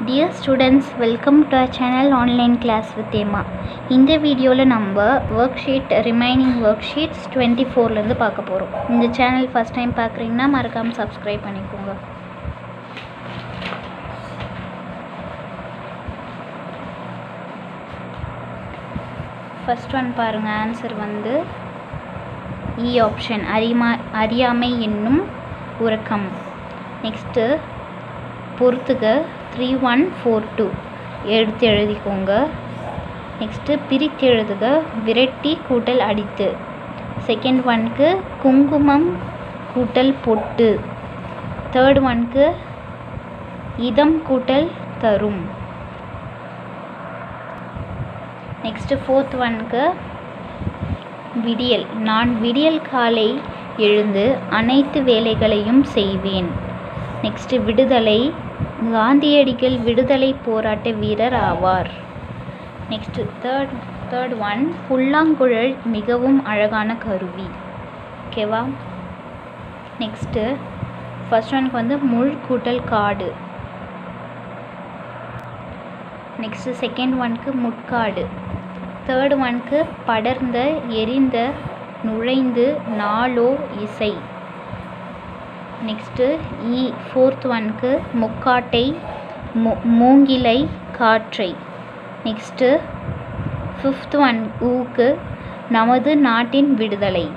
dear students welcome to a channel online class with ஏமா இந்த வீடியோவில் நம்ம worksheet remaining worksheets twenty ஃபோர்லேருந்து பார்க்க போகிறோம் இந்த சேனல் ஃபஸ்ட் டைம் பார்க்குறீங்கன்னா மறக்காமல் சப்ஸ்கிரைப் பண்ணிக்கோங்க ஃபஸ்ட் ஒன் பாருங்கள் ஆன்சர் வந்து இ ஆப்ஷன் அறிமா அறியாமை என்னும் உறக்கம் நெக்ஸ்ட்டு பொறுத்துக த்ரீ ஒன் ஃபோர் டூ எடுத்து எழுதிக்கோங்க நெக்ஸ்ட்டு பிரித்து எழுதுக விரட்டி கூட்டல் அடித்து செகண்ட் ஒன்க்கு குங்குமம் கூட்டல் பொட்டு தேர்ட் ஒன்க்கு இதம் கூட்டல் தரும் நெக்ஸ்ட்டு ஃபோர்த் ஒன்க்கு விடியல் நான் விடியல் காலை எழுந்து அனைத்து வேலைகளையும் செய்வேன் நெக்ஸ்ட்டு விடுதலை காந்தியடிகள் விடுதலை போராட்ட வீரர் ஆவார் நெக்ஸ்ட்டு தேர்ட் தேர்ட் ஒன் புல்லாங்குழல் மிகவும் அழகான கருவி ஓகேவா நெக்ஸ்ட்டு ஃபர்ஸ்ட் ஒனுக்கு வந்து முள் கூட்டல் காடு நெக்ஸ்ட்டு செகண்ட் ஒனுக்கு முட்காடு தேர்ட் ஒனுக்கு படர்ந்த எரிந்த நுழைந்து நாளோ இசை நெக்ஸ்ட்டு இ ஃபோர்த் ஒனுக்கு முக்காட்டை மூ மூங்கிலை காற்றை நெக்ஸ்ட்டு ஃபிஃப்த் ஒன் ஊக்கு நமது நாட்டின் விடுதலை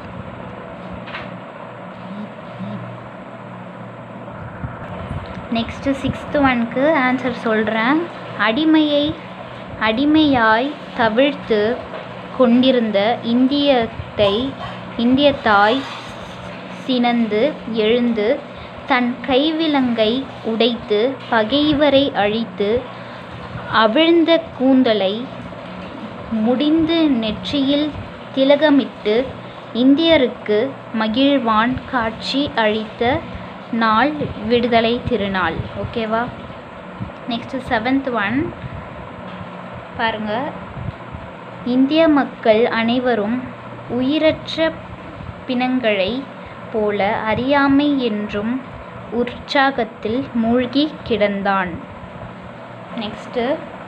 நெக்ஸ்ட்டு சிக்ஸ்த்து ஒனுக்கு ஆன்சர் சொல்கிறேன் அடிமையை அடிமையாய் தவிழ்த்து கொண்டிருந்த இந்தியத்தை இந்திய தாய் சினந்து எழுந்து தன் கைவிலங்கை உடைத்து பகைவரை அழித்து அவிழ்ந்த கூந்தலை முடிந்து நெற்றியில் திலகமிட்டு இந்தியருக்கு மகிழ்வான் காட்சி அளித்த நாள் விடுதலை திருநாள் ஓகேவா நெக்ஸ்ட்டு செவன்த் ஒன் பாருங்கள் இந்திய மக்கள் அனைவரும் உயிரற்ற பிணங்களை போல அறியாமை என்றும் உற்சாகத்தில் மூழ்கி கிடந்தான் நெக்ஸ்ட்டு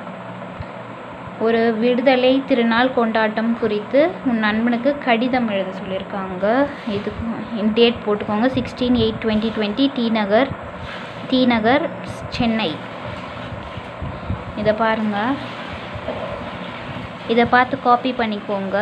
ஒரு விடுதலை திருநாள் கொண்டாட்டம் குறித்து உன் நண்பனுக்கு கடிதம் எழுத சொல்லியிருக்காங்க இதுக்கு டேட் போட்டுக்கோங்க sixteen eight twenty twenty T Nagar T Nagar Chennai இதை பாருங்கள் இதை பார்த்து காப்பி பண்ணிக்கோங்க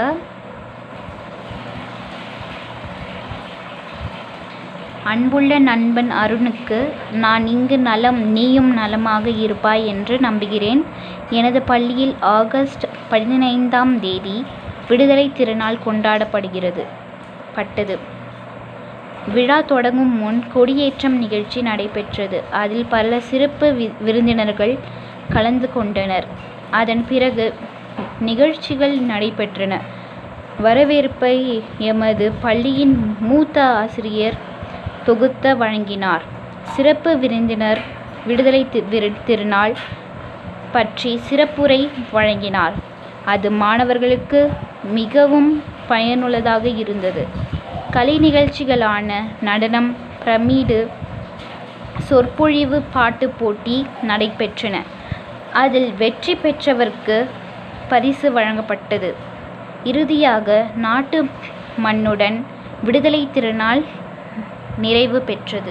அன்புள்ள நண்பன் அருணுக்கு நான் இங்கு நலம் நீயும் நலமாக இருப்பாய் என்று நம்புகிறேன் எனது பள்ளியில் ஆகஸ்ட் பதினைந்தாம் தேதி விடுதலை திருநாள் கொண்டாடப்படுகிறது பட்டது விழா தொடங்கும் முன் கொடியேற்றம் நிகழ்ச்சி நடைபெற்றது அதில் பல சிறப்பு விருந்தினர்கள் கலந்து கொண்டனர் அதன் பிறகு நிகழ்ச்சிகள் நடைபெற்றன வரவேற்பை எமது பள்ளியின் மூத்த ஆசிரியர் தொகுத்த வழங்கினார் சிறப்பு விருந்தினர் விடுதலை திருநாள் பற்றி சிறப்புரை வழங்கினார் அது மாணவர்களுக்கு மிகவும் பயனுள்ளதாக இருந்தது கலை நிகழ்ச்சிகளான நடனம் பிரமீடு சொற்பொழிவு பாட்டு போட்டி நடைபெற்றன அதில் வெற்றி பெற்றவருக்கு பரிசு வழங்கப்பட்டது இறுதியாக நாட்டு மண்ணுடன் விடுதலை திருநாள் நிறைவு பெற்றது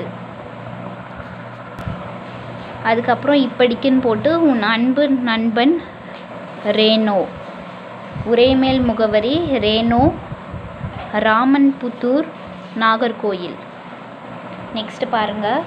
அதுக்கப்புறம் இப்படிக்குன்னு போட்டு உன் அன்பு நண்பன் ரேனோ உரைமேல் முகவரி ரேனோ ராமன்புத்தூர் நாகர்கோயில் நெக்ஸ்ட் பாருங்கள்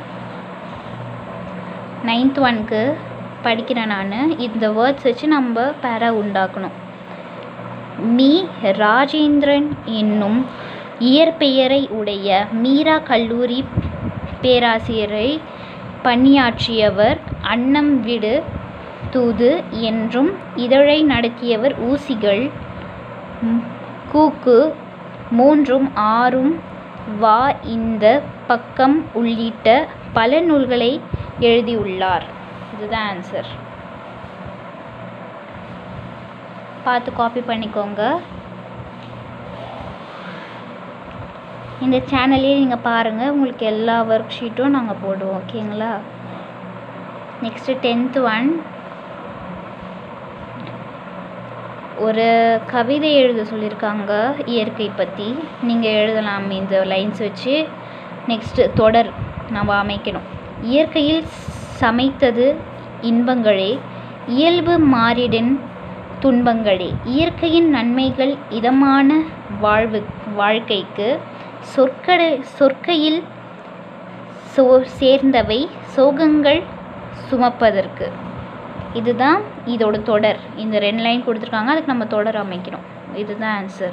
நைன்த் ஒன்க்கு படிக்கிறேன் நான் இந்த வேர்ட்ஸ் வச்சு நம்ம பேரா உண்டாக்கணும் மீ ராஜேந்திரன் என்னும் இயற்பெயரை உடைய மீரா கல்லூரி பேராசிரியரை பணியாற்றியவர் அன்னம் விடு தூது என்றும் இதழை நடத்தியவர் ஊசிகள் கூக்கு மூன்றும் ஆறும் வா இந்த பக்கம் உள்ளிட்ட பல நூல்களை எழுதியுள்ளார் இதுதான் ஆன்சர் பார்த்து காப்பி பண்ணிக்கோங்க இந்த சேனல்லே நீங்கள் பாருங்கள் உங்களுக்கு எல்லா ஒர்க் ஷீட்டும் நாங்கள் போடுவோம் ஓகேங்களா நெக்ஸ்ட்டு டென்த் ஒன் ஒரு கவிதை எழுத சொல்லியிருக்காங்க இயற்கை பற்றி நீங்கள் எழுதலாம் இந்த லைன்ஸ் வச்சு நெக்ஸ்ட்டு தொடர் நம்ம அமைக்கணும் இயற்கையில் சமைத்தது இன்பங்களே இயல்பு மாறிடின் துன்பங்களே இயற்கையின் நன்மைகள் இதமான வாழ்வு வாழ்க்கைக்கு சொற்கட சொற்கையில் சோ சேர்ந்தவை சோகங்கள் சுமப்பதற்கு இதுதான் இதோட தொடர் இந்த ரெண்டு லைன் கொடுத்துருக்காங்க அதுக்கு நம்ம தொடர் அமைக்கணும் இதுதான் ஆன்சர்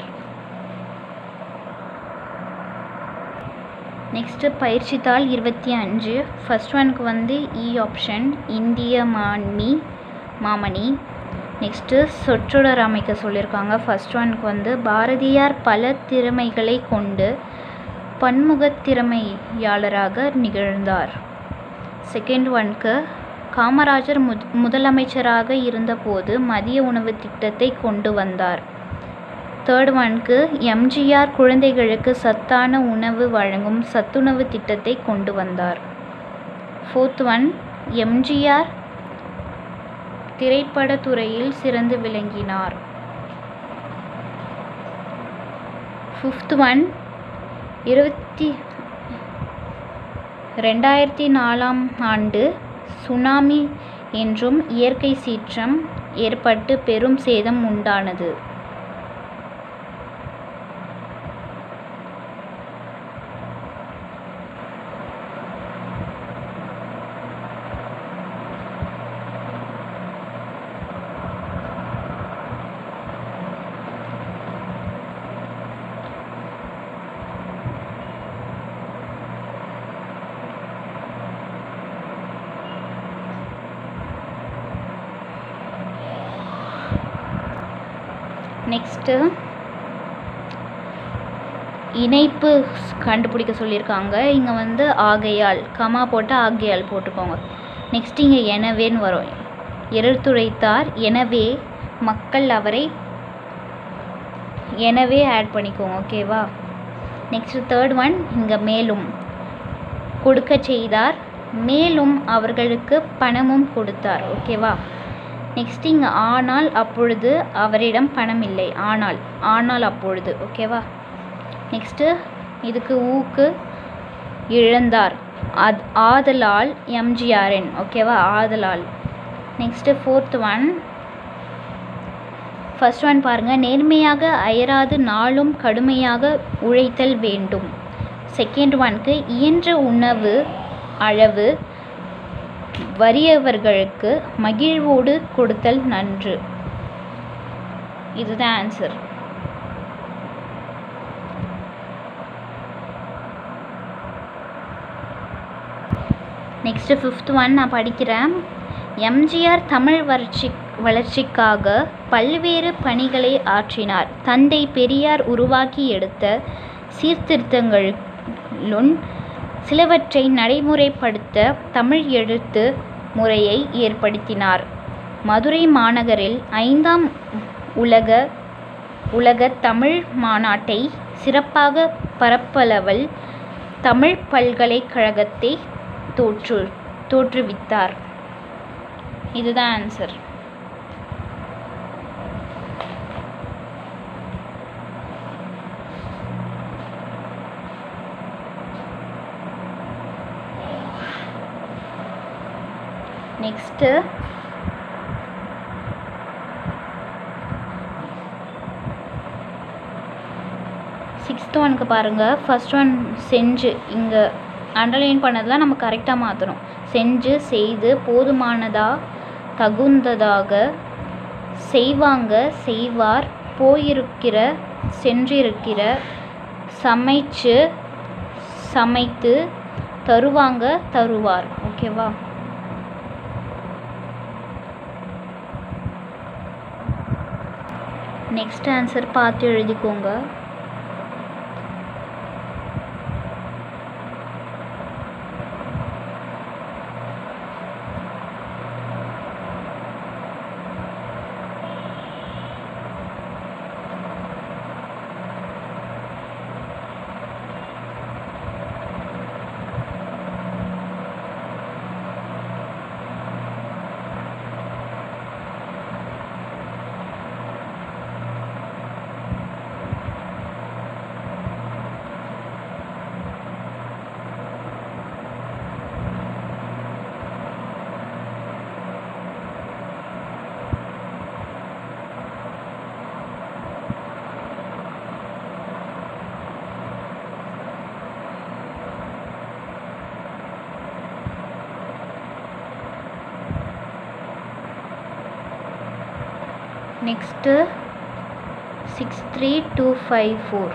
நெக்ஸ்ட்டு பயிற்சித்தாள் இருபத்தி அஞ்சு ஃபஸ்ட் ஒனுக்கு வந்து இ ஆப்ஷன் இந்திய மான்மி மாமணி நெக்ஸ்ட்டு சொற்றொடர் அமைக்க சொல்லியிருக்காங்க ஃபஸ்ட் ஒனுக்கு வந்து பாரதியார் பல திறமைகளை கொண்டு பன்முகத் திறமையாளராக நிகழ்ந்தார் செகண்ட் ஒன்க்கு காமராஜர் முத் முதலமைச்சராக இருந்தபோது மதிய உணவு திட்டத்தை கொண்டு வந்தார் தேர்ட் ஒன்க்கு எம்ஜிஆர் குழந்தைகளுக்கு சத்தான உணவு வழங்கும் சத்துணவு திட்டத்தை கொண்டு வந்தார் ஃபோர்த் ஒன் எம்ஜிஆர் திரைப்படத்துறையில் சிறந்து விளங்கினார் ஃபிஃப்த் ஒன் இருபத்தி ரெண்டாயிரத்தி நாலாம் ஆண்டு சுனாமி என்றும் இயற்கை சீற்றம் ஏற்பட்டு பெரும் சேதம் உண்டானது நெக்ஸ்ட்டு இணைப்பு கண்டுபிடிக்க சொல்லியிருக்காங்க இங்கே வந்து ஆகையால் கமா போட்டு ஆகையால் போட்டுக்கோங்க நெக்ஸ்ட் இங்கே எனவேன்னு வரும் எருத்துரைத்தார் எனவே மக்கள் அவரை எனவே ஆட் பண்ணிக்கோங்க ஓகேவா நெக்ஸ்ட் தேர்ட் ஒன் இங்கே மேலும் கொடுக்க செய்தார் மேலும் அவர்களுக்கு பணமும் கொடுத்தார் ஓகேவா நெக்ஸ்ட் இங்கே ஆனால் அப்பொழுது அவரிடம் பணம் இல்லை ஆனால் ஆனால் அப்பொழுது ஓகேவா நெக்ஸ்ட்டு இதுக்கு ஊக்கு இழந்தார் அது ஆதலால் எம்ஜிஆர்என் ஓகேவா ஆதலால் next fourth one first one பாருங்கள் நேர்மையாக அயராது நாளும் கடுமையாக உழைத்தல் வேண்டும் செகண்ட் ஒன்க்கு இயன்ற உணவு அளவு வறியவர்களுக்கு மகிழ்வோடு கொடுத்தல் நன்று இதுதான் ஆன்சர் நெக்ஸ்ட்டு ஃபிஃப்த் ஒன் நான் படிக்கிறேன் எம்ஜிஆர் தமிழ் வளர்ச்சி வளர்ச்சிக்காக பல்வேறு பணிகளை ஆற்றினார் தந்தை பெரியார் உருவாக்கி எடுத்த சீர்திருத்தங்களுள் சிலவற்றை நடைமுறைப்படுத்த தமிழ் எழுத்து முறையை ஏற்படுத்தினார் மதுரை மாநகரில் ஐந்தாம் உலக உலக தமிழ் மாநாட்டை சிறப்பாக பரப்பளவல் தமிழ் பல்கலைக்கழகத்தை தோற்று தோற்றுவித்தார் இதுதான் ஆன்சர் நெக்ஸ்ட்டு சிக்ஸ்த் ஒனுக்கு பாருங்கள் ஃபர்ஸ்ட் ஒன் செஞ்சு இங்கே அண்டர்லைன் பண்ணதெல்லாம் நம்ம கரெக்டாக மாற்றணும் செஞ்சு செய்து போதுமானதா தகுந்ததாக செய்வாங்க செய்வார் போயிருக்கிற சென்றிருக்கிற சமைச்சு சமைத்து தருவாங்க தருவார் ஓகேவா நெக்ஸ்ட் ஆன்சர் பார்த்து எழுதிக்கோங்க next six three two five four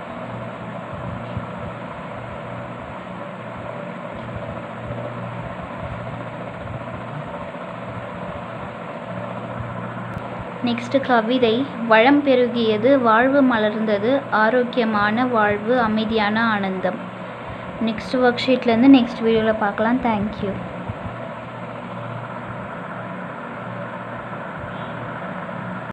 next கவிதை வளம் பெருகியது வாழ்வு மலர்ந்தது ஆரோக்கியமான வாழ்வு அமைதியான ஆனந்தம் நெக்ஸ்ட் ஒர்க் ஷீட்லேருந்து நெக்ஸ்ட் வீடியோவில் பார்க்கலாம் தேங்க்யூ